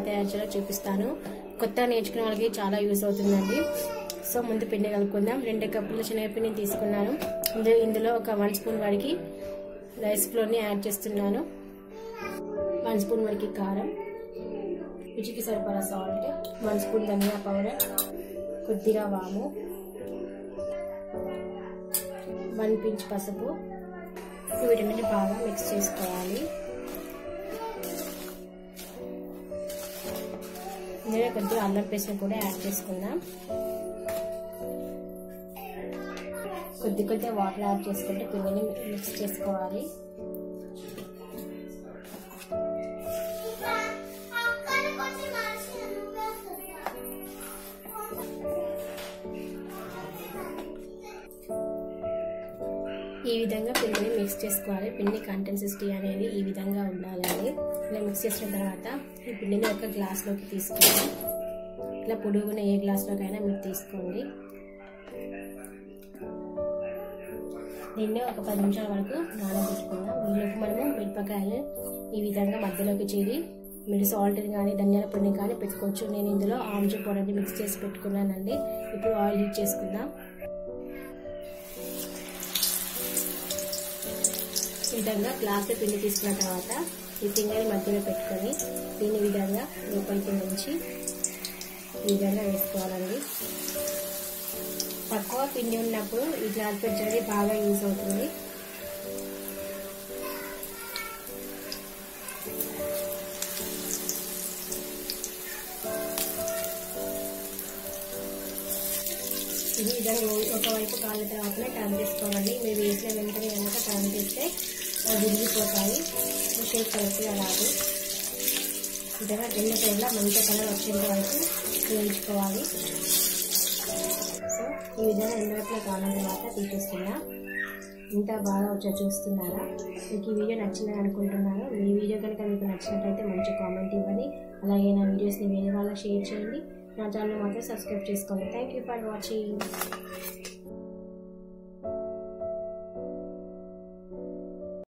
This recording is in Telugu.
తయారు చేయాలో చూపిస్తాను కొత్తగా నేర్చుకునే వాళ్ళకి చాలా యూస్ అవుతుందండి సో ముందు పిండి కలుపుకుందాం రెండు కప్పుల శనగపిండిని తీసుకున్నాను ఇందులో ఇందులో ఒక వన్ స్పూన్ వరకు రైస్ ఫ్లోర్ని యాడ్ చేస్తున్నాను వన్ స్పూన్ వరకు కారం రుచికి సరిపడా salt one spoon dhania powder కొద్దిగా వాము వన్ పించ్ పసుపు వీటిని బాగా మిక్స్ చేసుకోవాలి ఇందులో కొద్దిగా అల్లం పేస్ట్ కూడా యాడ్ చేసుకుందాం కొద్ది కొద్దిగా వాటర్ యాడ్ చేసుకుంటే పిండిని మిక్స్ చేసుకోవాలి ఈ విధంగా పిండిని మిక్స్ చేసుకోవాలి పిండి కన్సిస్టెన్సీ అనేది ఈ విధంగా ఉండాలండి ఇలా మిక్స్ చేసిన తర్వాత ఈ పిండిని ఒక గ్లాస్లోకి తీసుకోండి ఇలా పొడుగున ఏ గ్లాస్లోకైనా మీరు తీసుకోండి దీన్ని ఒక పది నిమిషాల వరకు నానబెట్టుకుందాం ఈలోపు మనము మిరపకాయలు ఈ విధంగా మధ్యలోకి చీరి మీరు సాల్ట్ కానీ ధనియాల పొడిని కానీ పెట్టుకోవచ్చు నేను ఇందులో ఆమ్చూర్ పౌడర్ని మిక్స్ చేసి పెట్టుకున్నానండి ఇప్పుడు ఆయిల్ హీట్ చేసుకుందాం ఈ విధంగా గ్లాస్ పిండి తీసుకున్న తర్వాత ఈ పిండిని మధ్యలో పెట్టుకొని దీని విధంగా లోపలికి నుంచి ఈ విధంగా వేసుకోవాలండి తక్కువ పిండి ఉన్నప్పుడు ఈ గ్లాస్ పెంచడం బాగా యూజ్ అవుతుంది ఇది విధంగా ఒకవైపు కాళ్ళ తర్వాత టర్న్ చేసుకోవాలండి మీరు వేసిన వెంటనే కనుక టర్న్ చేస్తే అవి విరిగిపోతాయి షేప్ కరెక్ట్గా రాదు విధంగా రెండు సైడ్ల మంచి కలర్ వచ్చేంత వరకు వేయించుకోవాలి సో ఈ విధంగా ఎండవట్లో కాలం తర్వాత తీసేస్తున్నా ఇంత బాగా వచ్చా చూస్తున్నారా మీకు ఈ వీడియో నచ్చిందని అనుకుంటున్నాను మీ వీడియో కనుక మీకు నచ్చినట్లయితే మంచి కామెంట్ ఇవ్వండి అలాగే నా వీడియోస్ని వేరే వాళ్ళకి షేర్ చేయండి నా ఛానల్ మాత్రం సబ్స్క్రైబ్ చేసుకోండి థ్యాంక్ యూ ఫర్ వాచింగ్